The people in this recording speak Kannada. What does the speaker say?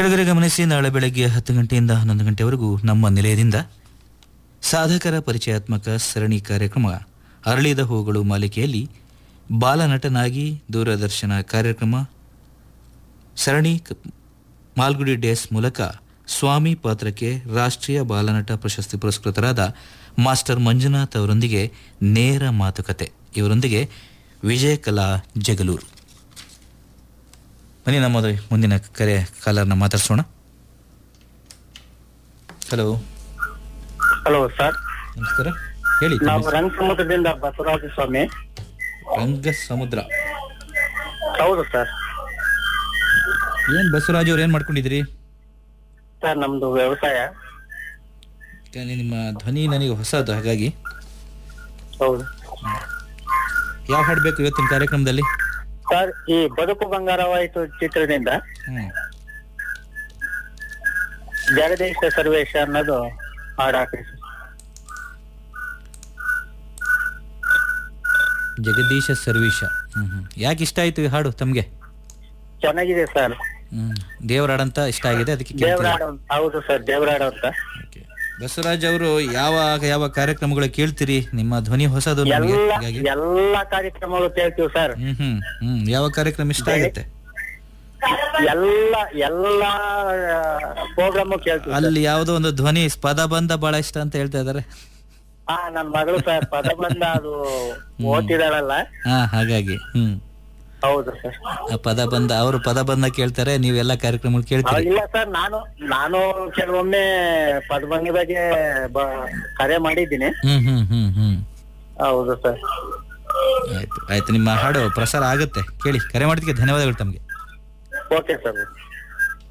ಕೆಳಗಡೆ ಗಮನಿಸಿ ನಾಳೆ ಬೆಳಗ್ಗೆ ಹತ್ತು ಗಂಟೆಯಿಂದ ಹನ್ನೊಂದು ಗಂಟೆವರೆಗೂ ನಮ್ಮ ನಿಲಯದಿಂದ ಸಾಧಕರ ಪರಿಚಯಾತ್ಮಕ ಸರಣಿ ಕಾರ್ಯಕ್ರಮ ಅರಳಿದ ಹೂಗಳು ಮಾಲಿಕೆಯಲ್ಲಿ ಬಾಲನಟನಾಗಿ ದೂರದರ್ಶನ ಕಾರ್ಯಕ್ರಮ ಸರಣಿ ಕ- ಮಾಲ್ಗುಡಿ ಡೇಸ್ ಮೂಲಕ ಸ್ವಾಮಿ ಪಾತ್ರಕ್ಕೆ ರಾಷ್ಟ್ರೀಯ ಬಾಲನಟ ಪ್ರಶಸ್ತಿ ಪುರಸ್ಕೃತರಾದ ಮಾಸ್ಟರ್ ಮಂಜುನಾಥ್ ಅವರೊಂದಿಗೆ ನೇರ ಮಾತುಕತೆ ಇವರೊಂದಿಗೆ ವಿಜಯಕಲಾ ಜಗಲೂರು ಬನ್ನಿ ನಮ್ಮ ಮುಂದಿನ ಕರೆ ಕಾಲರ್ನ ಮಾತಾಡ್ಸೋಣ ಹಲೋ ಹಲೋ ಸರ್ ನಮಸ್ಕಾರ ಹೇಳಿ ತಮ್ಮ ನಾವು ರಂಗ ಸಮುದ್ರದಿಂದ ಬಸವರಾಜ ಸ್ವಾಮಿ ಹೆಸರು? ರಂಗ ಸಮುದ್ರ ಹೌದು ಸರ್ ಏನ್ ಬಸವರಾಜ್ ಅವ್ರು ಏನ್ ಮಾಡ್ಕೊಂಡಿದ್ರಿ ಸರ್ ನಮ್ದು ವ್ಯವಸಾಯ ಯಾಕಂದ್ರೆ ನಿಮ್ಮ ಧ್ವನಿ ನನಗೆ ಹೊಸದು ಹಾಗಾಗಿ ಹೌದು ಯಾವ ಹಾಡು ಬೇಕು ಇವತ್ತಿನ ಕಾರ್ಯಕ್ರಮದಲ್ಲಿ ಸರ್ ಈ ಬದುಕು ಬಂಗಾರವಾಯಿತು ಚಿತ್ರದಿಂದ ಹ್ಮ್ ಜಗದೀಶ ಸರ್ವೇಶ ಅನ್ನೋದು ಹಾಡು ಹಾಕಿ ಸರ್. ಜಗದೀಶ ಸರ್ವೀಶ ಹ್ಮ್ ಹ್ಮ್ ಯಾಕೆ ಇಷ್ಟ ಆಯ್ತು ಈ ಹಾಡು ತಮ್ಗೆ ಚೆನ್ನಾಗಿದೆ ಸರ್ ಹ್ಮ್ ದೇವರಾಡಂತ ಇಷ್ಟ ಆಗಿದೆ ಅದಕ್ಕೆ ಕೇಳ್ತೀವಿ. ದೇವರಾಡು ಅಂತ- ಹೌದು ಸರ್ ದೇವರಾಡು ಅಂತ Okay. ಬಸವರಾಜ್ ಅವರು ಯಾವ ಯಾವ ಕಾರ್ಯಕ್ರಮಗಳು ಕೇಳ್ತೀರಿ ನಿಮ್ಮ ಧ್ವನಿ ಹೊಸದು ನಮಗೆ ಎಲ್ಲ ಹಾಗಾಗಿ ಎಲ್ಲಾ ಕಾರ್ಯಕ್ರಮಗಳು ಕೇಳ್ತೀವಿ ಸರ್ ಹ್ಮ್ ಹ್ಮ್ ಹ್ಮ್ ಯಾವ ಕಾರ್ಯಕ್ರಮ ಇಷ್ಟ ಆಗುತ್ತೆ ಎಲ್ಲ ಎಲ್ಲಾ ಪ್ರೋಗ್ರಾಮು ಕೇಳ್ತೀವಿ ಸರ್. ಅಲ್ಲಿ ಯಾವುದೋ ಒಂದು ಧ್ವನಿ ಪದ ಬಂದ ಬಹಳ ಇಷ್ಟ ಅಂತ ಹೇಳ್ತಾ ಇದಾರೆ ಹಾ ನನ್ ಮಗಳು ಸರ್ ಪದ ಬಂದ ಅದು ಓದ್ತಿದಾಳಲ್ಲ ಹಾ ಹಾಗಾಗಿ ಹ್ಮ್ ಹೌದು ಸರ್ ಆ ಪದ ಬಂದ ಅವರು ಪದ ಬಂದ ಕೇಳ್ತಾರೆ ನೀವೆಲ್ಲ ಕಾರ್ಯಕ್ರಮಗಳು ಆ, ಕೇಳ್ತೀರಿ ಇಲ್ಲ ಸರ್ ನಾನು ನಾನು ಕೆಲವೊಮ್ಮೆ ಪದಭಂಗಿ ಬಗ್ಗೆ ಬ- ಕರೆ ಮಾಡಿದ್ದೀನಿ ಹ್ಮ್ ಹ್ಮ್ ಹ್ಮ್ ಹ್ಮ್ ಹೌದು ಸರ್ ಆಯ್ತು ಆಯ್ತು ನಿಮ್ಮ ಹಾಡು ಪ್ರಸಾರ ಆಗುತ್ತೆ ಕೇಳಿ ಕರೆ ಮಾಡಿದ್ದಕ್ಕೆ ಧನ್ಯವಾದಗಳು ತಮಗೆ ಓಕೆ ಸರ್